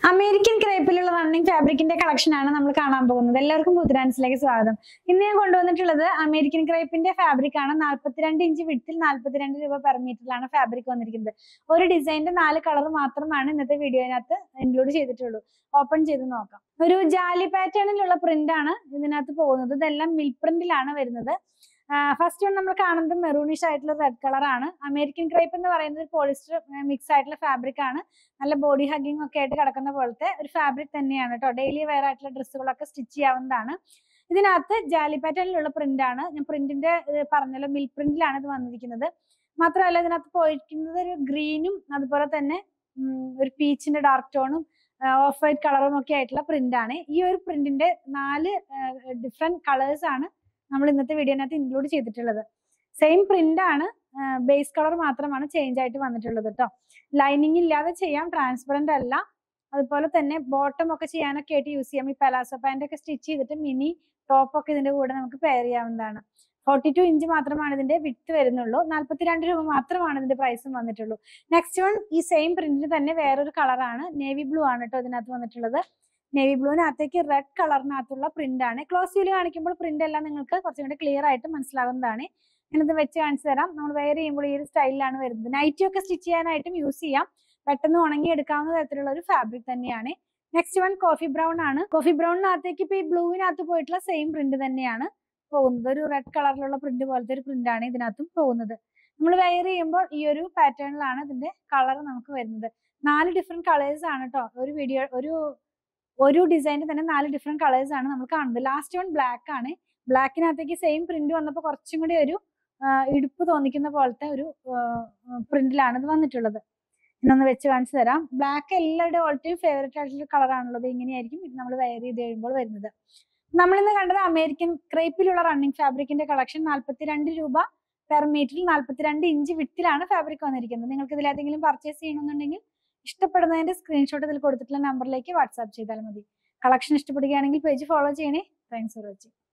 American ക്രേപ്പിലുള്ള running ഫാബ്രിക്കിന്റെ collection ആണ് നമ്മൾ കാണാൻ പോകുന്നത് എല്ലാവർക്കും ബുദ്രാൻസിലേക്ക് സ്വാഗതം ഇന്ന് ഞാൻ കൊണ്ടുവന്നിട്ടുള്ളത് അമേരിക്കൻ ക്രേപ്പിന്റെ ഫാബ്രിക് ആണ് നാല്പത്തിരണ്ട് ഇഞ്ച് വിഡ്ത്തിൽ നാല്പത്തിരണ്ട് രൂപ പെർ മീറ്ററിലാണ് ഫാബ്രിക് വന്നിരിക്കുന്നത് ഒരു ഡിസൈനിന്റെ നാല് കളർ മാത്രമാണ് ഇന്നത്തെ വീഡിയോയിനകത്ത് ഇൻക്ലൂഡ് ചെയ്തിട്ടുള്ളൂ ഓപ്പൺ ചെയ്ത് നോക്കാം ഒരു ജാലി പാറ്റേണിലുള്ള പ്രിന്റ് ആണ് ഇതിനകത്ത് പോകുന്നത് ഇതെല്ലാം മിൽ പ്രിന്റിലാണ് വരുന്നത് ഫസ്റ്റ് വൺ നമ്മൾ കാണുന്നത് മെറൂണിഷ് ആയിട്ടുള്ള റെഡ് കളർ ആണ് അമേരിക്കൻ ക്രേപ്പ് എന്ന് പറയുന്നത് പോളിസ്റ്റർ മിക്സ് ആയിട്ടുള്ള ഫാബ്രിക് ആണ് നല്ല ബോഡി ഹഗ്ഗിംഗ് ഒക്കെ ആയിട്ട് കിടക്കുന്ന പോലത്തെ ഒരു ഫാബ്രിക് തന്നെയാണ് കേട്ടോ ഡെയിലി വെയർ ആയിട്ടുള്ള ഡ്രസ്സുകളൊക്കെ സ്റ്റിച്ച് ചെയ്യാവുന്നതാണ് ഇതിനകത്ത് ജാലി പാറ്റേണിലുള്ള പ്രിന്റ് ആണ് ഞാൻ പ്രിന്റിന്റെ പറഞ്ഞല്ലോ മിൽ പ്രിന്റിലാണ് ഇത് വന്നിരിക്കുന്നത് മാത്രമല്ല ഇതിനകത്ത് പോയിരിക്കുന്നത് ഒരു ഗ്രീനും അതുപോലെ തന്നെ ഉം, ഒരു പീച്ചിന്റെ ഡാർക്ക് ടോണും ഓഫ് വൈറ്റ് കളറും ഒക്കെ ആയിട്ടുള്ള പ്രിന്റ് ആണ് ഈ ഒരു പ്രിന്റിന്റെ നാല് ഡിഫറെന്റ് കളേഴ്സ് ആണ് നമ്മൾ ഇന്നത്തെ വീഡിയോനകത്ത് ഇൻക്ലൂഡ് ചെയ്തിട്ടുള്ളത് സെയിം പ്രിന്റ് ആണ് ബേസ് കളർ മാത്രമാണ് ചേഞ്ച് ആയിട്ട് വന്നിട്ടുള്ളത് കേട്ടോ ലൈനിങ് ഇല്ലാതെ ചെയ്യാം ട്രാൻസ്പെറന്റ് അല്ല അതുപോലെ തന്നെ ബോട്ടം ഒക്കെ ചെയ്യാനൊക്കെ ആയിട്ട് യൂസ് ചെയ്യാം ഈ പലാസോ പാന്റ് ഒക്കെ സ്റ്റിച്ച് ചെയ്തിട്ട് മിനി ടോപ്പ് ഒക്കെ ഇതിന്റെ കൂടെ നമുക്ക് പെയർ ചെയ്യാവുന്നതാണ് ഫോർട്ടി ടു ഇഞ്ച് മാത്രമാണ് ഇതിന്റെ വിട്ട് വരുന്നുള്ളൂ നാല്പത്തിരണ്ട് രൂപ മാത്രമാണ് ഇതിന്റെ പ്രൈസും വന്നിട്ടുള്ളൂ നെക്സ്റ്റ് വൺ ഈ സെയിം പ്രിന്റിന് തന്നെ വേറൊരു കളറാണ് നേവി ബ്ലൂ ആണ് കേട്ടോ ഇതിനകത്ത് വന്നിട്ടുള്ളത് നേവി ബ്ലൂവിനകത്തേക്ക് റെഡ് കളറിനകത്തുള്ള പ്രിന്റ് ആണ് ക്ലോസ് വ്യൂല് കാണിക്കുമ്പോൾ പ്രിന്റ് എല്ലാം നിങ്ങൾക്ക് കുറച്ചും കൂടി ക്ലിയർ ആയിട്ട് മനസ്സിലാവുന്നതാണ് ഞാനിത് വെച്ച് കാണിച്ചു തരാം നമ്മൾ വെയർ ചെയ്യുമ്പോൾ ഈ ഒരു സ്റ്റൈലിലാണ് വരുന്നത് നൈറ്റി ഒക്കെ സ്റ്റിച്ച് ചെയ്യാനായിട്ടും യൂസ് ചെയ്യാം പെട്ടെന്ന് ഉണങ്ങി എടുക്കാവുന്ന തരത്തിലുള്ള ഒരു ഫാബ്രിക് തന്നെയാണ് നെക്സ്റ്റ് വൺ കോഫി ബ്രൗൺ ആണ് കോഫി ബ്രൗണിനകത്തേക്ക് ഇപ്പൊ ഈ ബ്ലൂവിനകത്ത് പോയിട്ടുള്ള സെയിം പ്രിന്റ് തന്നെയാണ് പോകുന്നത് ഒരു റെഡ് കളറിലുള്ള പ്രിന്റ് പോലത്തെ ഒരു പ്രിന്റ് ആണ് ഇതിനകത്തും പോകുന്നത് നമ്മൾ വെയർ ചെയ്യുമ്പോൾ ഈ ഒരു പാറ്റേണിലാണ് ഇതിന്റെ കളർ നമുക്ക് വരുന്നത് നാല് ഡിഫറെന്റ് കളേഴ്സ് ആണ് കേട്ടോ ഒരു വീഡിയോ ഒരു ഒരു ഡിസൈനിൽ തന്നെ നാല് ഡിഫറെന്റ് കളേഴ്സ് ആണ് നമ്മൾ കാണുന്നത് ലാസ്റ്റ് വൺ ബ്ലാക്ക് ആണ് ബ്ലാക്കിനകത്തേക്ക് സെയിം പ്രിന്റ് വന്നപ്പോൾ കുറച്ചും കൂടി ഒരു ആ, ഇടുപ്പ് തോന്നിക്കുന്ന പോലത്തെ ഒരു പ്രിന്റിലാണ് ഇത് വന്നിട്ടുള്ളത് ഇന്നൊന്ന് വെച്ച് കാണിച്ചു തരാം ബ്ലാക്ക് എല്ലാവരുടെ ഓൾട്ടയും ഫേവറേറ്റ് ആയിട്ടുള്ള കളറാണുള്ളത് ഇങ്ങനെയായിരിക്കും ഇത് നമ്മൾ വെയർ ചെയ്ത് കഴിയുമ്പോൾ വരുന്നത് നമ്മളിന്ന് കണ്ടത് അമേരിക്കൻ ക്രേപ്പിലുള്ള റണ്ണിങ് ഫാബ്രിക്കിന്റെ കളക്ഷൻ നാല്പത്തിരണ്ട് രൂപ പെർ മീറ്ററിൽ നാല്പത്തിരണ്ട് ഇഞ്ച് വിട്ടിലാണ് ഫാബ്രിക് വന്നിരിക്കുന്നത് നിങ്ങൾക്ക് ഇതിൽ ഏതെങ്കിലും പർച്ചേസ് ചെയ്യണമെന്നുണ്ടെങ്കിൽ ഇഷ്ടപ്പെടുന്നതിന്റെ സ്ക്രീൻഷോട്ട് ഇതിൽ കൊടുത്തിട്ടുള്ള നമ്പറിലേക്ക് വാട്സാപ്പ് ചെയ്താൽ മതി കളക്ഷൻ ഇഷ്ടപ്പെടുകയാണെങ്കിൽ പേജ് ഫോളോ ചെയ്യണേ താങ്ക്സ് ഫോർ വാച്ചിങ്